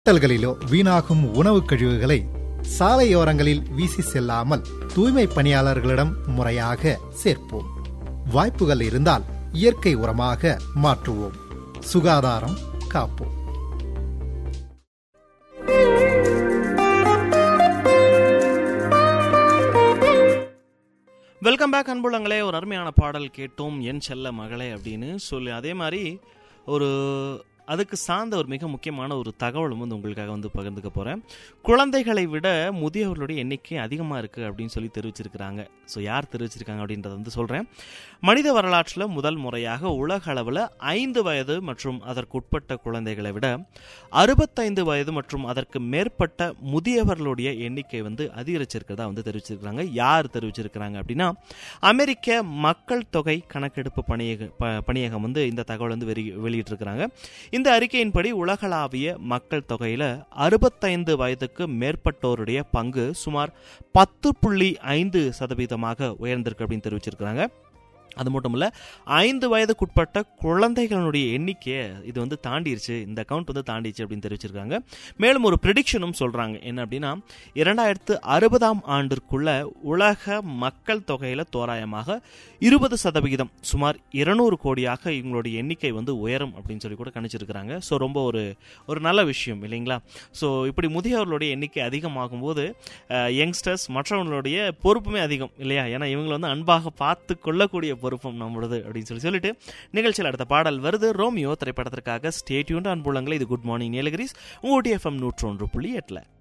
ஹோட்டல்களிலோ வீணாகும் உணவுக் கழிவுகளை சாலையோரங்களில் வீசி செல்லாமல் தூய்மை பணியாளர்களிடம் முறையாக சேர்ப்போம் வாய்ப்புகள் இருந்தால் இயற்கை உரமாக மாற்றுவோம் சுகாதாரம் காப்போம் வெல்கம் பேக் அன்புள்ளங்களே ஒரு அருமையான பாடல் கேட்டோம் என் செல்ல மகளே அப்படின்னு சொல்லி அதே மாதிரி ஒரு அதுக்கு சார்ந்த ஒரு மிக முக்கியமான ஒரு தகவலும் வந்து உங்களுக்காக வந்து பகிர்ந்துக்க போகிறேன் குழந்தைகளை விட முதியவர்களுடைய எண்ணிக்கை அதிகமாக இருக்குது அப்படின்னு சொல்லி தெரிவிச்சிருக்கிறாங்க ஸோ யார் தெரிவிச்சிருக்காங்க அப்படின்றத வந்து சொல்கிறேன் மனித வரலாற்றில் முதல் முறையாக உலக அளவில் ஐந்து வயது மற்றும் அதற்கு உட்பட்ட குழந்தைகளை விட அறுபத்தைந்து வயது மற்றும் அதற்கு மேற்பட்ட முதியவர்களுடைய எண்ணிக்கை வந்து அதிகரிச்சிருக்கிறதா வந்து தெரிவிச்சிருக்கிறாங்க யார் தெரிவிச்சிருக்கிறாங்க அப்படின்னா அமெரிக்க மக்கள் தொகை கணக்கெடுப்பு பணியக ப- பணியகம் வந்து இந்த தகவல் வந்து வெளி வெளியிட்டிருக்கிறாங்க இந்த அறிக்கையின்படி உலகளாவிய மக்கள் தொகையில அறுபத்தைந்து வயதுக்கு மேற்பட்டோருடைய பங்கு சுமார் பத்து புள்ளி ஐந்து சதவீதமாக உயர்ந்திருக்கு அப்படின்னு தெரிவிச்சிருக்கிறாங்க அது மட்டும் இல்ல ஐந்து வயதுக்குட்பட்ட குழந்தைகளுடைய எண்ணிக்கையை இது வந்து தாண்டிருச்சு இந்த அக்கவுண்ட் வந்து தாண்டிச்சு அப்படின்னு தெரிவிச்சிருக்காங்க மேலும் ஒரு ப்ரெடிக்ஷனும் சொல்றாங்க என்ன அப்படின்னா இரண்டாயிரத்து அறுபதாம் ஆண்டிற்குள்ள உலக மக்கள் தொகையில தோராயமாக இருபது சதவிகிதம் சுமார் இருநூறு கோடியாக இவங்களுடைய எண்ணிக்கை வந்து உயரும் அப்படின்னு சொல்லி கூட கணிச்சிருக்கிறாங்க ஸோ ரொம்ப ஒரு ஒரு நல்ல விஷயம் இல்லைங்களா ஸோ இப்படி முதியவர்களுடைய எண்ணிக்கை அதிகமாகும் போது யங்ஸ்டர்ஸ் மற்றவங்களுடைய பொறுப்புமே அதிகம் இல்லையா ஏன்னா இவங்களை வந்து அன்பாக பார்த்து கொள்ளக்கூடிய பொறுப்பும் நம்மளது அப்படின்னு சொல்லி சொல்லிட்டு நிகழ்ச்சியில் அடுத்த பாடல் வருது ரோமியோ திரைப்படத்திற்காக ஸ்டேட்யூன் அன்புள்ளங்களை இது குட் மார்னிங் நீலகிரிஸ் உங்களுடைய எஃப்எம் நூற்றொன்று புள்ளி எட்டில்